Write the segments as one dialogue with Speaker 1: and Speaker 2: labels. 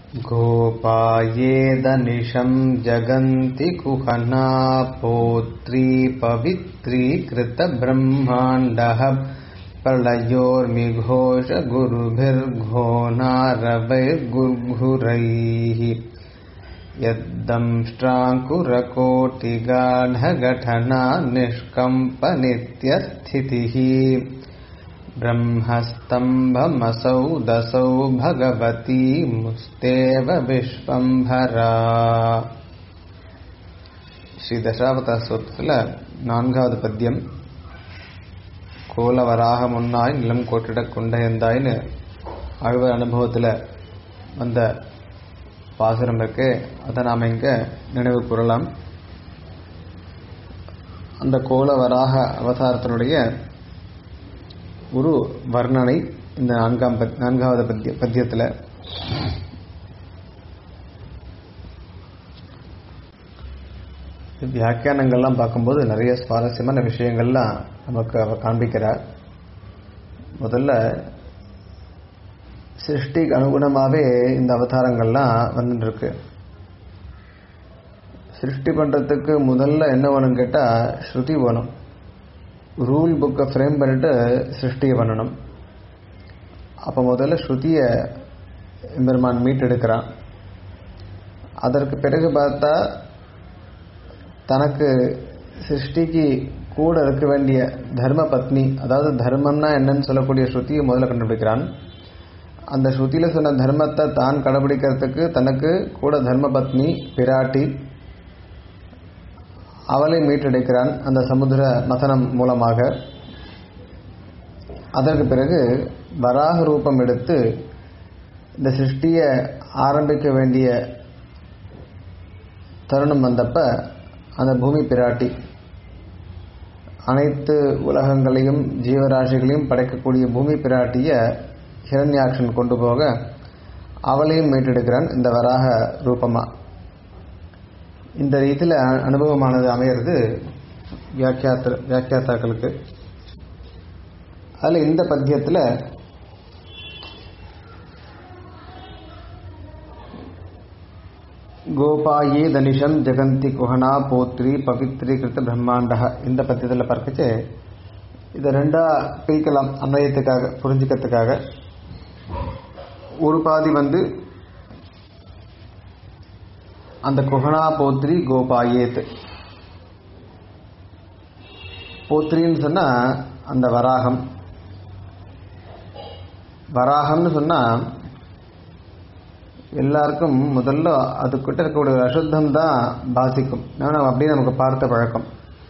Speaker 1: गोपायेदनिशं जगन्ति कुहना पोत्री पवित्रीकृतब्रह्माण्डः प्रलयोर्मिघोषगुरुभिर्घोनारवैर्गुर्घुरैः यद्दंष्ट्राङ्कुरकोटिगाढघटना निष्कम्पनित्यस्थितिः ब्रह्मस्तम्भमसौ दसौ भगवती मुस्तेव விஸ்வம்பரா ஸ்ரீ தசாவதார ஸ்தோத்திரத்தில் நான்காவது பத்தியம் கோலவராக முன்னாய் நிலம் கோட்டிட கொண்டையந்தாய்னு ஆழ்வார் அனுபவத்தில் வந்த பாசுரம் இருக்கு அதை நாம் இங்கே நினைவு கூறலாம் அந்த கோலவராக அவதாரத்தினுடைய ஒரு வர்ணனை இந்த நான்காம் பத் நான்காவது பத்திய பத்தியத்தில் வியாக்கியானங்கள்லாம் பார்க்கும்போது நிறைய சுவாரஸ்யமான விஷயங்கள்லாம் நமக்கு அவர் காண்பிக்கிறார் முதல்ல சிருஷ்டிக்கு அனுகுணமாகவே இந்த அவதாரங்கள்லாம் வந்துட்டுருக்கு சிருஷ்டி பண்ணுறதுக்கு முதல்ல என்ன வேணும்னு கேட்டால் ஸ்ருதி வேணும் ரூல் புக்கை ஃப்ரேம் பண்ணிட்டு சிருஷ்டியை பண்ணணும் அப்போ முதல்ல ஸ்ருதியை பெருமான் மீட்டெடுக்கிறான் அதற்கு பிறகு பார்த்தா தனக்கு சிருஷ்டிக்கு கூட இருக்க வேண்டிய தர்ம பத்னி அதாவது தர்மம்னா என்னன்னு சொல்லக்கூடிய ஸ்ருதியை முதல்ல கண்டுபிடிக்கிறான் அந்த ஸ்ருதியில் சொன்ன தர்மத்தை தான் கடைபிடிக்கிறதுக்கு தனக்கு கூட தர்ம பத்னி பிராட்டி அவளை மீட்டெடுக்கிறான் அந்த சமுத்திர மதனம் மூலமாக அதற்கு பிறகு வராக ரூபம் எடுத்து இந்த சிருஷ்டியை ஆரம்பிக்க வேண்டிய தருணம் வந்தப்ப அந்த பூமி பிராட்டி அனைத்து உலகங்களையும் ஜீவராசிகளையும் படைக்கக்கூடிய பூமி பிராட்டிய ஹிரண்யாக்ஷன் கொண்டு போக அவளையும் மீட்டெடுக்கிறான் இந்த வராக ரூபமா இந்த ரீதியில் அனுபவமானது அமையிறது வியாக்கியாத்த வியாக்கியாத்தாக்களுக்கு அதில் இந்த பத்தியத்தில் கோபாயே தனிஷம் ஜெகந்தி குஹனா போத்ரி பவித்ரீகிருத்த பிரம்மாண்டக இந்த பத்தியத்தில் பார்க்கச்சு இதை ரெண்டா பிரிக்கலாம் அன்வயத்துக்காக புரிஞ்சுக்கிறதுக்காக ஒரு பாதி வந்து அந்த குஹனா போத்ரி கோபாயேத் போத்ரின்னு சொன்னா அந்த வராகம் வராகம்னு சொன்னா எல்லாருக்கும் முதல்ல அதுக்கிட்ட இருக்கக்கூடிய ஒரு அசுத்தம் தான் பாசிக்கும் ஏன்னா அப்படியே நமக்கு பார்த்த பழக்கம்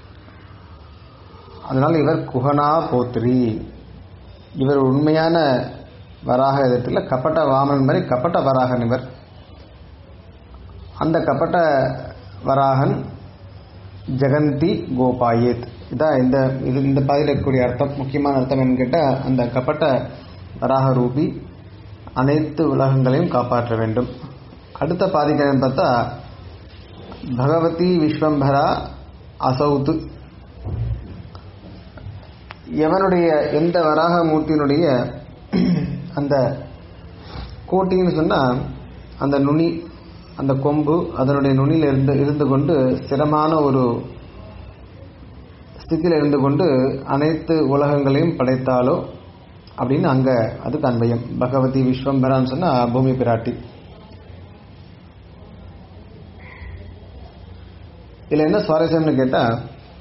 Speaker 1: அதனால இவர் குஹனா போத்ரி இவர் உண்மையான வராக எதிர்த்துல கப்பட்ட வாமன் மாதிரி கப்பட்ட வராகன் இவர் அந்த கப்பட்ட வராகன் ஜெகந்தி கோபாயேத் இதான் இந்த இது இந்த பாதையில் இருக்கக்கூடிய அர்த்தம் முக்கியமான அர்த்தம் என்னன்னு கேட்டால் அந்த கப்பட்ட வராக ரூபி அனைத்து உலகங்களையும் காப்பாற்ற வேண்டும் அடுத்த பாதிக்கிறேன்னு பார்த்தா பகவதி விஸ்வம்பரா அசௌத்து எவனுடைய எந்த வராக மூர்த்தியினுடைய அந்த கோட்டின்னு சொன்னால் அந்த நுனி அந்த கொம்பு அதனுடைய நுனியில் இருந்து இருந்து கொண்டு ஸ்திரமான ஒரு ஸ்திதியில் இருந்து கொண்டு அனைத்து உலகங்களையும் படைத்தாலோ அப்படின்னு அங்கே அதுக்கு அன்பயம் பகவதி விஸ்வம்பரான்னு சொன்னால் பூமி பிராட்டி இதில் என்ன சுவாரஸ்யம்னு கேட்டால்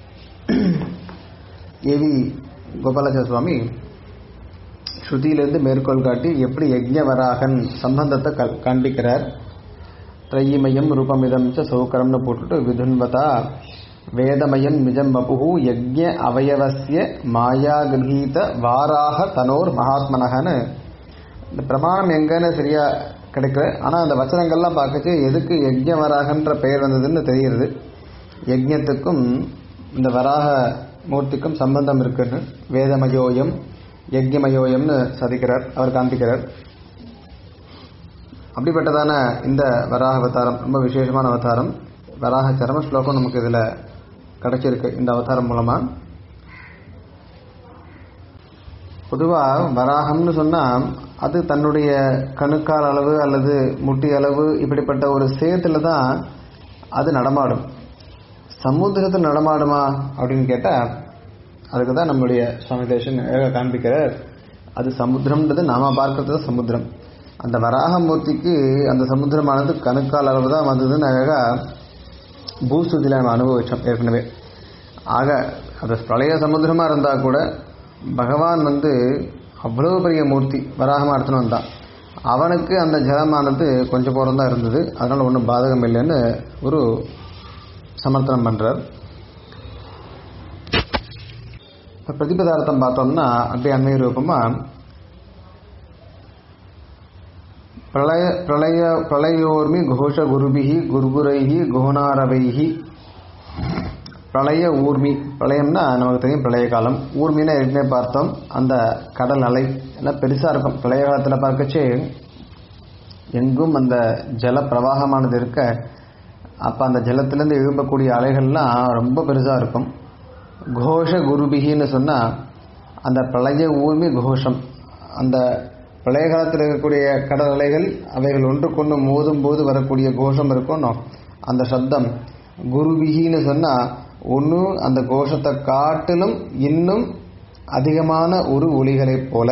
Speaker 1: ஏவி கோபாலாச்சார சுவாமி ஸ்ருதியிலிருந்து மேற்கோள் காட்டி எப்படி யஜ்ஞவராகன் சம்பந்தத்தை கல் காண்பிக்கிறார் த்ரையிமயம் ரூபமிதம் ச சௌகரம்னு போட்டுட்டு விதுன்வதா வேதமயம் நிஜம் வபுகு யஜ்ஞ அவயவசிய மாயா கிரகீத வாராக தனோர் மகாத்மனகன்னு இந்த பிரமாணம் எங்கன்னு சரியா கிடைக்கல ஆனால் அந்த வச்சனங்கள்லாம் பார்க்கச்சு எதுக்கு யஜ்ஞ வராகன்ற பெயர் வந்ததுன்னு தெரியுது யஜ்ஞத்துக்கும் இந்த வராக மூர்த்திக்கும் சம்பந்தம் இருக்குன்னு வேதமயோயம் யஜ்யமயோயம்னு சதிக்கிறார் அவர் காண்பிக்கிறார் அப்படிப்பட்டதான இந்த வராக அவதாரம் ரொம்ப விசேஷமான அவதாரம் வராக சரம ஸ்லோகம் நமக்கு இதில் கிடைச்சிருக்கு இந்த அவதாரம் மூலமாக பொதுவாக வராகம்னு சொன்னால் அது தன்னுடைய கணுக்கால் அளவு அல்லது முட்டி அளவு இப்படிப்பட்ட ஒரு சேத்துல தான் அது நடமாடும் சமுத்திரத்தில் நடமாடுமா அப்படின்னு கேட்டால் அதுக்கு தான் நம்முடைய சுவாமி தேசன் அழகாக காண்பிக்கிறார் அது சமுத்திரம்ன்றது நாம பார்க்கறது சமுத்திரம் அந்த வராகமூர்த்திக்கு அந்த சமுத்திரமானது கணுக்கால் அளவு தான் வந்ததுன்னு அழகாக பூஸ்துதியில் நம்ம அனுபவிச்சோம் ஏற்கனவே ஆக அது பிரளய சமுத்திரமாக இருந்தால் கூட பகவான் வந்து அவ்வளவு பெரிய மூர்த்தி வராகமாக எடுத்துன்னு வந்தான் அவனுக்கு அந்த ஜலமானது கொஞ்சம் போரம் தான் இருந்தது அதனால் ஒன்றும் பாதகம் இல்லைன்னு ஒரு சமர்த்தனம் பண்ணுறார் இப்போ பிரதிபதார்த்தம் பார்த்தோம்னா அப்படியே அண்மை ரூபமாக பிரளய பிரளய பிரளயோர்மி கோஷ குருபிகி குருகுரைகி குஹனாரவைகி பிரளய ஊர்மி பிரளயம்னா நமக்கு தெரியும் பிரளய காலம் ஊர்மின்னா ஏற்கனவே பார்த்தோம் அந்த கடல் அலை எல்லாம் பெருசாக இருக்கும் பிரளய காலத்தில் பார்க்கச்சே எங்கும் அந்த ஜல பிரவாகமானது இருக்க அப்போ அந்த ஜலத்திலேருந்து எழும்பக்கூடிய அலைகள்லாம் ரொம்ப பெருசாக இருக்கும் கோஷ குருபிகின்னு சொன்னால் அந்த பிரளய ஊர்மி கோஷம் அந்த பிரளய காலத்தில் இருக்கக்கூடிய கடல் அலைகள் அவைகள் ஒன்றுக்கொன்று மோதும் போது வரக்கூடிய கோஷம் இருக்கும் அந்த சப்தம் குருபிகின்னு சொன்னால் ஒன்று அந்த கோஷத்தை காட்டிலும் இன்னும் அதிகமான ஒரு ஒளிகளைப் போல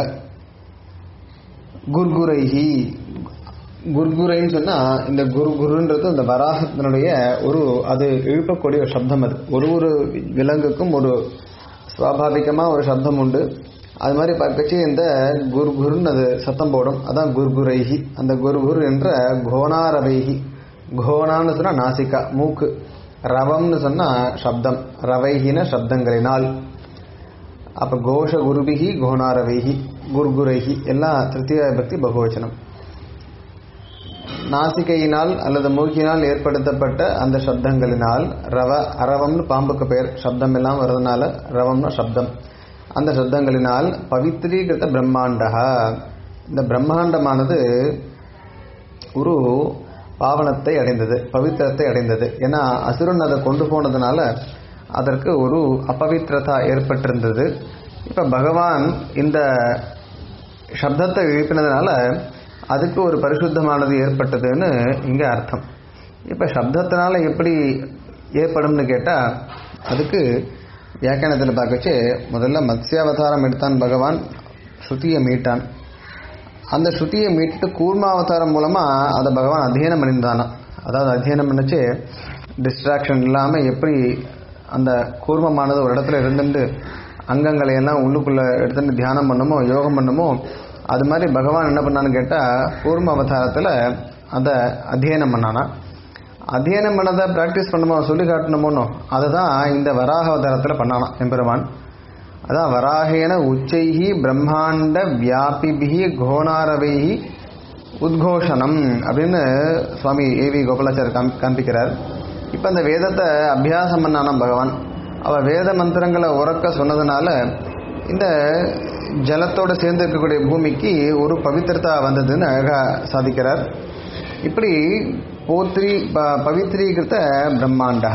Speaker 1: குர்குரைஹி குர்குரைன்னு சொன்னால் இந்த குரு குருன்றது இந்த வராகத்தினுடைய ஒரு அது எழுப்பக்கூடிய ஒரு சப்தம் அது ஒரு ஒரு விலங்குக்கும் ஒரு சுவாபாவிகமாக ஒரு சப்தம் உண்டு அது மாதிரி பார்க்கச்சு இந்த குரு குருன்னு அது சத்தம் போடும் அதான் குர்குரைஹி அந்த குருகுரு என்ற கோணாரவைஹி கோணான்னு சொன்னால் நாசிகா மூக்கு ரவம்னு சொன்னால் சப்தம் ரவைகின சப்தங்களினால் அப்போ கோஷ குருபிகி கோணாரவைகி குர்குரைகி எல்லாம் திருத்திய பக்தி பகுவச்சனம் நாசிகையினால் அல்லது மூக்கினால் ஏற்படுத்தப்பட்ட அந்த சப்தங்களினால் ரவ அரவம்னு பாம்புக்கு பெயர் சப்தம் எல்லாம் வர்றதுனால ரவம்னு சப்தம் அந்த சப்தங்களினால் பவித்ரீகிருத பிரம்மாண்டா இந்த பிரம்மாண்டமானது ஒரு பாவனத்தை அடைந்தது பவித்திரத்தை அடைந்தது ஏன்னா அசுரன் அதை கொண்டு போனதுனால அதற்கு ஒரு அபவித்திரதா ஏற்பட்டிருந்தது இப்போ பகவான் இந்த சப்தத்தை எழுப்பினதுனால அதுக்கு ஒரு பரிசுத்தமானது ஏற்பட்டதுன்னு இங்கே அர்த்தம் இப்போ சப்தத்தினால எப்படி ஏற்படும்னு கேட்டால் அதுக்கு வியாக்கியானத்தில் பார்க்கச்சு முதல்ல மத்ஸ்யாவதாரம் எடுத்தான் பகவான் ஸ்ருதியை மீட்டான் அந்த ஸ்ருதியை மீட்டுட்டு கூர்மாவதாரம் மூலமாக அதை பகவான் அத்தியனம் பண்ணியிருந்தானா அதாவது அத்தியனம் பண்ணிச்சு டிஸ்ட்ராக்ஷன் இல்லாமல் எப்படி அந்த கூர்மமானது ஒரு இடத்துல இருந்துட்டு அங்கங்களை எல்லாம் உள்ளுக்குள்ளே எடுத்துட்டு தியானம் பண்ணுமோ யோகம் பண்ணுமோ அது மாதிரி பகவான் என்ன பண்ணான்னு கேட்டால் கூர்ம அவதாரத்தில் அதை அத்தியனம் பண்ணானா அத்தியனம் பண்ணதை ப்ராக்டிஸ் பண்ணுமோ சொல்லி காட்டணுமோனோ அதுதான் இந்த வராக அவதாரத்தில் பண்ணானா எம்பெருமான் அதான் வராகேன உச்சைகி பிரம்மாண்ட வியாபிபிகி கோணாரவைகி உத்கோஷனம் அப்படின்னு சுவாமி ஏவி கோபாலாச்சார் காம் காண்பிக்கிறார் இப்போ அந்த வேதத்தை அபியாசம் பண்ணானா பகவான் அவள் வேத மந்திரங்களை உறக்க சொன்னதுனால இந்த ஜலத்தோடு சேர்ந்து இருக்கக்கூடிய பூமிக்கு ஒரு பவித்திரதா வந்ததுன்னு அழகாக சாதிக்கிறார் இப்படி போத்ரி ப பவித்ரீகிருத்த பிரம்மாண்ட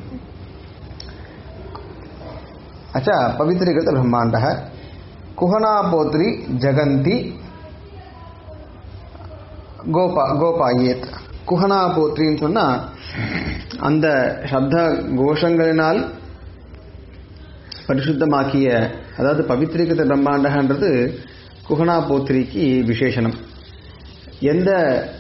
Speaker 1: अच्छा पवित्रीकृत ब्रह्मांड कुहनापोत्री जगंती கோபா கோபாயேத் குஹனாபோத்ரின்னு சொன்னால் அந்த சப்த கோஷங்களினால் பரிசுத்தமாக்கிய அதாவது பவித்ரீகிருத பிரம்மாண்டகன்றது குஹனாபோத்ரிக்கு விசேஷனம் எந்த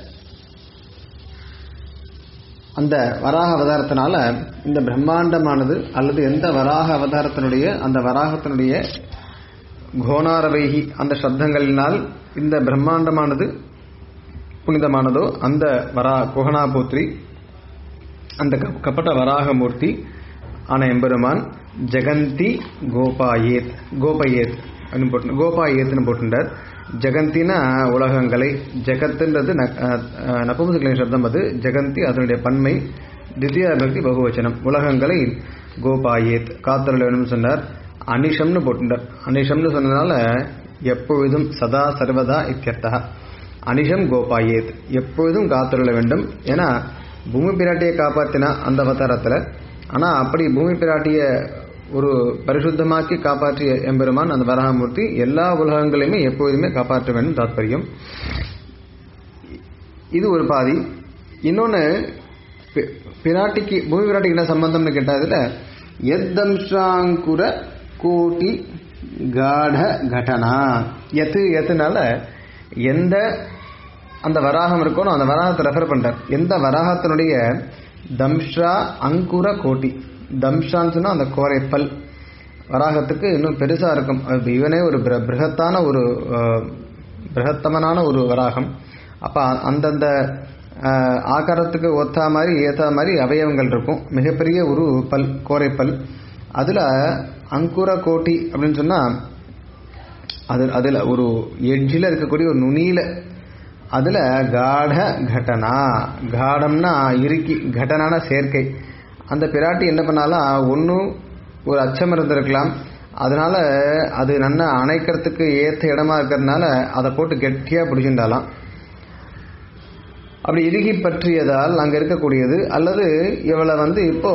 Speaker 1: அந்த வராக அவதாரத்தினால இந்த பிரம்மாண்டமானது அல்லது எந்த வராக அவதாரத்தினுடைய அந்த வராகத்தினுடைய கோணாரவைகி அந்த சப்தங்களினால் இந்த பிரம்மாண்டமானது புனிதமானதோ அந்த வரா குஹனாபோத்ரி அந்த கப்பட்ட வராகமூர்த்தி ஆன எம்பெருமான் ஜெகந்தி கோபாயேத் கோபயேத் அப்படின்னு போட்டு கோபாயேத்னு போட்டுட்டார் ஜெகந்தினா உலகங்களை ஜெகத்துன்றது நபும்சகலின் சப்தம் அது ஜெகந்தி அதனுடைய பன்மை தித்திய பக்தி பகுவச்சனம் உலகங்களை கோபாயேத் காத்தருள் வேணும்னு சொன்னார் அனிஷம்னு போட்டுட்டார் அனிஷம்னு சொன்னதுனால எப்பொழுதும் சதா சர்வதா இத்தியர்த்தா அனிஷம் கோபாயேத் எப்பொழுதும் காத்தருள வேண்டும் ஏன்னா பூமி பிராட்டியை காப்பாற்றினா அந்த அவதாரத்தில் ஆனால் அப்படி பூமி பிராட்டியை ஒரு பரிசுத்தமாக்கி காப்பாற்றிய எம்பெருமான் அந்த வராகமூர்த்தி எல்லா உலகங்களையுமே எப்போதுமே காப்பாற்ற வேண்டும் தாத்பரியம் இது ஒரு பாதி இன்னொன்று பிராட்டிக்கு பூமி பிராட்டிக்கு என்ன சம்பந்தம்னு கேட்டதுல எத்தம்சாங்குர கோட்டி காட கடனா எத்து எத்துனால எந்த அந்த வராகம் இருக்கணும் அந்த வராகத்தை ரெஃபர் பண்றார் எந்த வராகத்தினுடைய தம்ஷா அங்குர கோட்டி தம்ஷான்னு சொன்னா அந்த கோரை பல் வராகத்துக்கு இன்னும் பெருசா இருக்கும் அது இவனே ஒரு பிர- பிருகத்தான ஒரு அஹ், பிருகத்தமனான ஒரு வராகம் அப்ப அந்தந்த அஹ், ஆகாரத்துக்கு ஒத்தா மாதிரி ஏத்தா மாதிரி அவயவங்கள் இருக்கும் மிகப்பெரிய ஒரு பல் கோரை பல் அதுல அங்குர கோட்டி அப்படின்னு சொன்னா அது அதுல ஒரு எட்ஜில் இருக்கக்கூடிய ஒரு நுனியில அதுல காட கடனா காடம்னா இறுக்கி கடனான சேர்க்கை அந்த பிராட்டி என்ன பண்ணாலும் ஒன்றும் ஒரு அச்சம் இருந்திருக்கலாம் அதனால அது நன்னா அணைக்கிறதுக்கு ஏற்ற இடமா இருக்கிறதுனால அதை போட்டு கெட்டியா பிடிச்சிருந்தாலாம் அப்படி இறுகி பற்றியதால் அங்க இருக்கக்கூடியது அல்லது இவளை வந்து இப்போ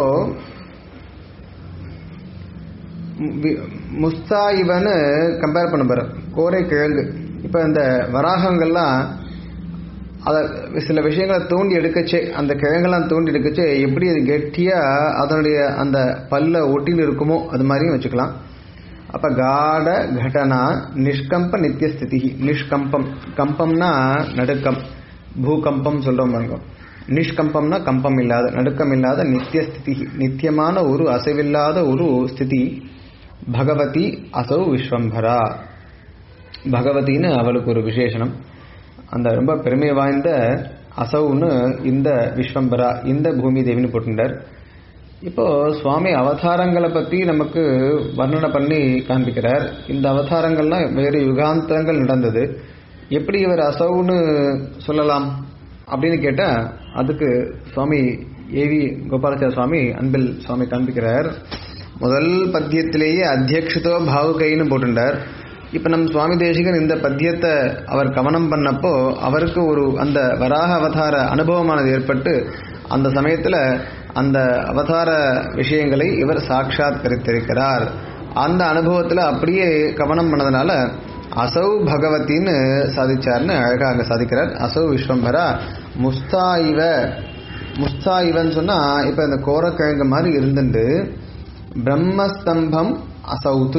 Speaker 1: வி- முஸ்தாயிவன்னு கம்பேர் பண்ண போற கோரை கிழங்கு இப்போ இந்த வராகங்கள்லாம் அதை சில விஷயங்களை தூண்டி எடுக்கச்சே அந்த கிழங்கெல்லாம் தூண்டி எடுக்கச்சே எப்படி அது கெட்டியா அதனுடைய அந்த பல்ல ஒட்டின்னு இருக்குமோ அது மாதிரியும் வச்சுக்கலாம் அப்ப காட கடனா நிஷ்கம்ப நித்தியஸ்திதி நிஷ்கம்பம் கம்பம்னா நடுக்கம் பூகம்பம் சொல்றோம் பாருங்க நிஷ்கம்பம்னா கம்பம் இல்லாத நடுக்கம் இல்லாத நித்தியஸ்திதி நித்தியமான ஒரு அசைவில்லாத ஒரு ஸ்திதி பகவதி அசௌ விஸ்வம்பரா பகவதின்னு அவளுக்கு ஒரு விசேஷனம் அந்த ரொம்ப பெருமை வாய்ந்த அசௌன்னு இந்த விஸ்வம்பரா இந்த பூமி தேவின்னு போட்டுட்டார் இப்போ சுவாமி அவதாரங்களை பத்தி நமக்கு வர்ணனை பண்ணி காண்பிக்கிறார் இந்த அவதாரங்கள்லாம் வேறு யுகாந்தங்கள் நடந்தது எப்படி இவர் அசௌன்னு சொல்லலாம் அப்படின்னு கேட்டா அதுக்கு சுவாமி ஏவி கோபாலாச்சார சுவாமி அன்பில் சுவாமி காண்பிக்கிறார் முதல் பத்தியத்திலேயே அத்தியக்ஷதோ பாவுகைன்னு போட்டுட்டார் இப்ப நம் சுவாமி தேசிகன் இந்த பத்தியத்தை அவர் கவனம் பண்ணப்போ அவருக்கு ஒரு அந்த வராக அவதார அனுபவமானது ஏற்பட்டு அந்த சமயத்துல அந்த அவதார விஷயங்களை இவர் சாட்சாத்கரித்திருக்கிறார் அந்த அனுபவத்துல அப்படியே கவனம் பண்ணதுனால அசௌ பகவத்தின்னு சாதிச்சார்னு அழகா அங்க சாதிக்கிறார் அசௌ விஸ்வம்பரா முஸ்தாயிவ முஸ்தாயிவன்னு சொன்னா இப்ப இந்த கோரக்கிழங்கு மாதிரி இருந்துட்டு பிரம்மஸ்தம்பம் அசௌத்து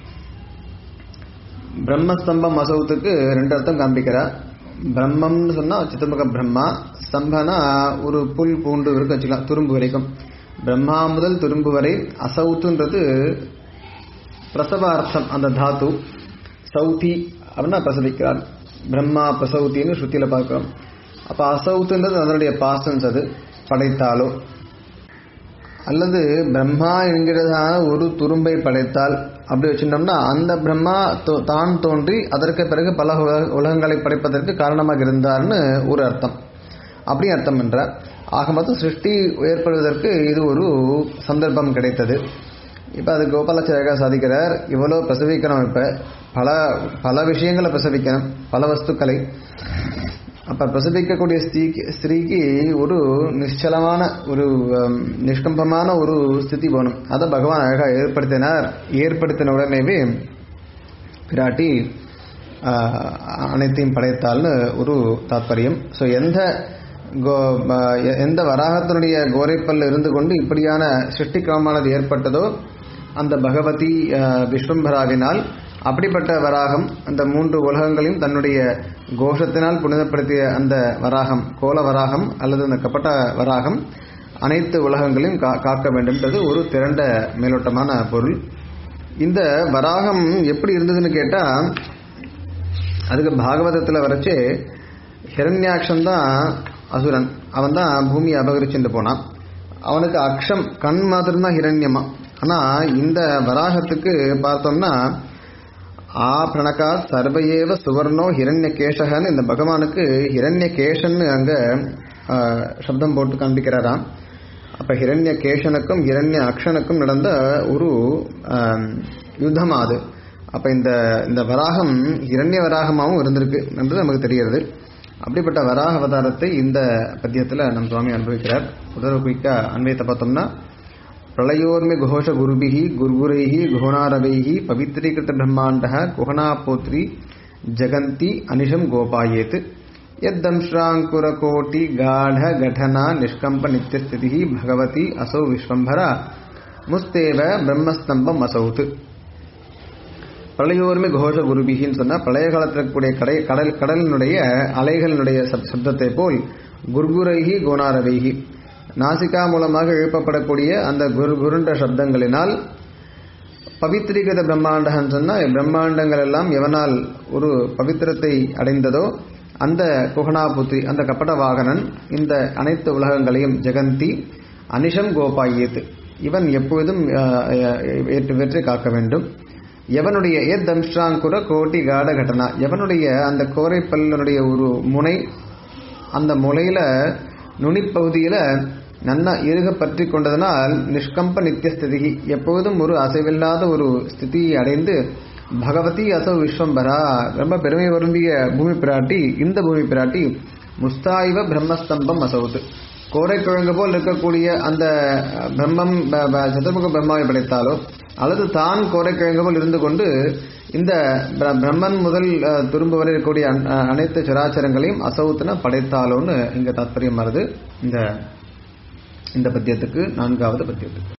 Speaker 1: பிரம்மஸ்தம்பம் அசௌத்துக்கு ரெண்டு அர்த்தம் காண்பிக்கிறார் பிரம்மம்னு சொன்னா சித்தமுக பிரம்மா ஸ்தம்பனா ஒரு புல் பூண்டு வரைக்கும் வச்சுக்கலாம் துரும்பு வரைக்கும் பிரம்மா முதல் துரும்பு வரை அசௌத்துன்றது பிரசவார்த்தம் அந்த தாத்து சௌதி அப்படின்னா பிரசவிக்கிறார் பிரம்மா பிரசௌத்தின்னு ஸ்ருதியில பார்க்கிறோம் அப்ப அசௌத்துன்றது அதனுடைய பாசன்ஸ் அது படைத்தாலோ அல்லது பிரம்மா என்கிறதான ஒரு துரும்பை படைத்தால் அப்படி வச்சிருந்தோம்னா அந்த பிரம்மா தோ- தான் தோன்றி அதற்கு பிறகு பல உலக- உலகங்களை படைப்பதற்கு காரணமாக இருந்தார்னு ஒரு அர்த்தம் அப்படி அர்த்தம் என்றார் ஆக மொத்தம் சிருஷ்டி ஏற்படுவதற்கு இது ஒரு சந்தர்ப்பம் கிடைத்தது இப்போ அது கோபாலாச்சாரியா சாதிக்கிறார் இவ்வளோ பிரசவிக்கணும் இப்போ பல பல விஷயங்களை பிரசவிக்கணும் பல வஸ்துக்களை அப்ப பிரசவிக்கக்கூடிய ஸ்திரீக்கு ஸ்திரீக்கு ஒரு நிச்சலமான ஒரு ஹம், நிஷ்கம்பமான ஒரு ஸ்திதி போகணும் அதை பகவான் அழகா ஏற்படுத்தினார் ஏற்படுத்தின உடனேவே பிராட்டி ஆஹ், அனைத்தையும் படைத்தால்னு ஒரு தாத்பரியம் ஸோ எந்த கோ ஆஹ், எ- எந்த வராகத்தினுடைய கோரைப்பல் இருந்து கொண்டு இப்படியான சிருஷ்டிக்கிரமமானது ஏற்பட்டதோ அந்த பகவதி ஆஹ், விஸ்வம்பராவினால் அப்படிப்பட்ட வராகம் அந்த மூன்று உலகங்களையும் தன்னுடைய கோஷத்தினால் புனிதப்படுத்திய அந்த வராகம் கோல வராகம் அல்லது அந்த கப்பட்ட வராகம் அனைத்து உலகங்களையும் கா- காக்க வேண்டும்ன்றது ஒரு திரண்ட மேலோட்டமான பொருள் இந்த வராகம் எப்படி இருந்ததுன்னு கேட்டா அதுக்கு பாகவதத்தில் வரைச்சே ஹிரண்யாக்ஷன் தான் அசுரன் அவன் தான் பூமியை அபகரிச்சுட்டு போனான் அவனுக்கு அக்ஷம் கண் மாத்திரம்தான் ஹிரண்யமா ஆனா இந்த வராகத்துக்கு பார்த்தோம்னா ஆ பிரணகா சர்வையேவ சுவர்ணோ ஹிரண்ய கேசகன்னு இந்த பகவானுக்கு ஹிரண்ய கேசன்னு அங்க ஆ, சப்தம் போட்டு காண்பிக்கிறாராம் அப்ப ஹிரண்ய கேசனுக்கும் ஹிரண்ய அக்ஷனுக்கும் நடந்த ஒரு ஆம், யுத்தம் அது அப்ப இந்த இந்த வராகம் ஹிரண்ய வராகமாகவும் இருந்திருக்கு என்று நமக்கு தெரிகிறது அப்படிப்பட்ட வராக அவதாரத்தை இந்த பத்தியத்தில் நம் சுவாமி அனுபவிக்கிறார் உதர குயிக்கா அன்வயத்தை பார்த்தோம்னா பிரளயோர்மி கோஷ குருபிஹி குர்குரைஹி குஹனாரவைஹி பவித்ரீகிருத பிரம்மாண்டः குஹனாபோத்ரி ஜகந்தி அனிஷம் கோபாயேத் यद्दंश्राङ्कुरकोटि गाढ घटना निष्कम्प नित्यस्थितिः भगवती असौ विश्वम्भरा முஸ்தேவ பிரம்மஸ்தம்பம் அசௌத் பிரளயோர்மி கோஷ குருபிகின்னு சொன்னா பிரளய காலத்தில் இருக்கக்கூடிய கடை கடல் கடலினுடைய அலைகளினுடைய சப் சப்தத்தை போல் குர்குரைஹி கோனாரவைஹி நாசிகா மூலமாக எழுப்பப்படக்கூடிய அந்த குரு குருண்ட சப்தங்களினால் பவித்ரீகிருத பிரம்மாண்டகன்னு சொன்னா பிரம்மாண்டங்கள் எல்லாம் எவனால் ஒரு பவித்திரத்தை அடைந்ததோ அந்த குஹனாபுத்ரி அந்த கப்பட வாகனன் இந்த அனைத்து உலகங்களையும் ஜெகந்தி அனிஷம் கோபாயேத் இவன் எப்பொழுதும் ஏற்று வெற்றி காக்க வேண்டும் எவனுடைய எத் தம்ஷ்டாங்குர கோட்டி காட கடனா எவனுடைய அந்த கோரைப்பல்லனுடைய ஒரு முனை அந்த முளையில நுனிப்பகுதியில நன்னா இறுக பற்றி கொண்டதனால் நிஷ்கம்ப நித்தியஸ்திதி எப்பொழுதும் ஒரு அசைவில்லாத ஒரு ஸ்திதியை அடைந்து பகவதி அசௌ விஸ்வம்பரா ரொம்ப பெருமை விரும்பிய பூமி பிராட்டி இந்த பூமி பிராட்டி முஸ்தாயிவ பிரம்மஸ்தம்பம் அசௌத் கோரைக்கிழங்கு போல் இருக்கக்கூடிய அந்த பிரம்மம் சதுர்முக பிரம்மாவை படைத்தாலோ அல்லது தான் கோரைக்கிழங்கு போல் இருந்து கொண்டு இந்த பிரம்மன் முதல் துரும்பு வரை இருக்கக்கூடிய அனைத்து சராச்சரங்களையும் அசௌத்துன படைத்தாலோன்னு இங்க தாத்பரியம் வருது இந்த இந்த பத்தியத்துக்கு நான்காவது பத்தியத்துக்கு